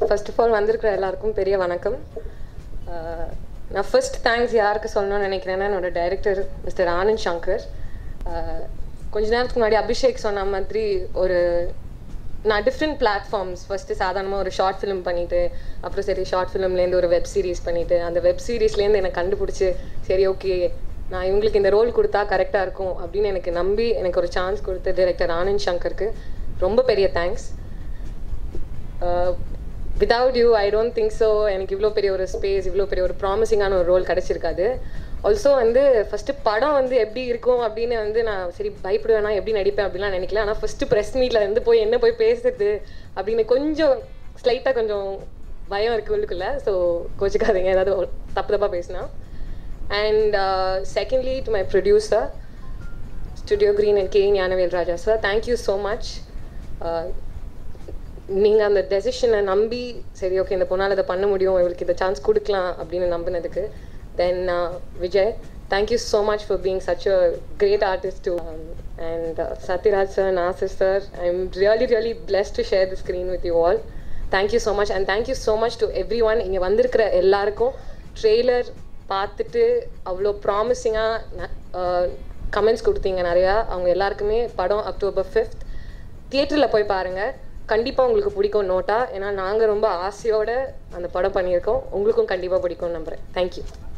first of all வந்திருக்கிற எல்லாருக்கும் பெரிய வணக்கம் அஹ், நான் ஃபர்ஸ்ட் தேங்க்ஸ் யாருக்கு சொல்லணும்னு நினைக்கிறேன்னா என்னோட டைரக்டர் மிஸ்டர் ஆனந்த் சங்கர் அஹ், கொஞ்ச நேரத்துக்கு முன்னாடி அபிஷேக் சொன்ன மாதிரி ஒரு நான் டிஃப்ரெண்ட் பிளாட்ஃபார்ம்ஸ் ஃபஸ்ட்டு சாதாரணமாக ஒரு ஷார்ட் ஃபிலிம் பண்ணிட்டு அப்புறம் சரி ஷார்ட் ஃபிலிம்லேருந்து ஒரு வெப் சீரிஸ் பண்ணிட்டு அந்த வெப் சீரிஸ்லேருந்து எனக்கு கண்டுபிடிச்சி சரி ஓகே நான் இவங்களுக்கு இந்த ரோல் கொடுத்தா கரெக்டாக இருக்கும் அப்படின்னு எனக்கு நம்பி எனக்கு ஒரு சான்ஸ் கொடுத்த டைரக்டர் ஆனந்த் சங்கருக்கு ரொம்ப பெரிய thanks without you I don't think so எனக்கு இவ்வளோ பெரிய ஒரு ஸ்பேஸ் இவ்வளோ பெரிய ஒரு ப்ராமிசிங்கான ஒரு ரோல் கிடச்சிருக்காது ஆல்சோ வந்து ஃபஸ்ட்டு படம் வந்து எப்படி இருக்கும் அப்படின்னு வந்து நான் சரி பயப்படுவேனா எப்படி நடிப்பேன் அப்படிலாம் நினைக்கல ஆனால் ஃபஸ்ட்டு ப்ரெஸ் மீட்டில் வந்து போய் என்ன போய் பேசுறது அப்படின்னு கொஞ்சம் ஸ்லைட்டாக கொஞ்சம் பயம் இருக்குது உள்ளுக்குள்ளே ஸோ கோச்சிக்காதீங்க ஏதாவது தப்பு தப்பாக பேசினா and secondly to my producer Studio Green and K Gnanavel Raja sir thank you so much நீங்கள் அந்த டெசிஷனை நம்பி சரி ஓகே இந்த பொண்ணால் இதை பண்ண முடியும் இவளுக்கு இந்த சான்ஸ் கொடுக்கலாம் அப்படின்னு நம்பினதுக்கு then Vijay thank you so much for being such a great artist to and Sathyaraj sir Nassar sir I am really really blessed to share the screen with you all thank you so much and thank you so much to everyone இங்கே வந்திருக்கிற எல்லாருக்கும் trailer பார்த்துட்டு அவ்வளோ ப்ராமிசிங்காக comments கொடுத்தீங்க நிறையா அவங்க எல்லாருக்குமே படம் அக்டோபர் ஃபிஃப்த் தியேட்டரில் போய் பாருங்கள் கண்டிப்பாக உங்களுக்கு பிடிக்கும் நோட்டா ஏன்னா நாங்கள் ரொம்ப ஆசையோடு அந்த படம் பண்ணியிருக்கோம் உங்களுக்கும் கண்டிப்பாக பிடிக்கும்னு நம்புகிறேன் தேங்க்யூ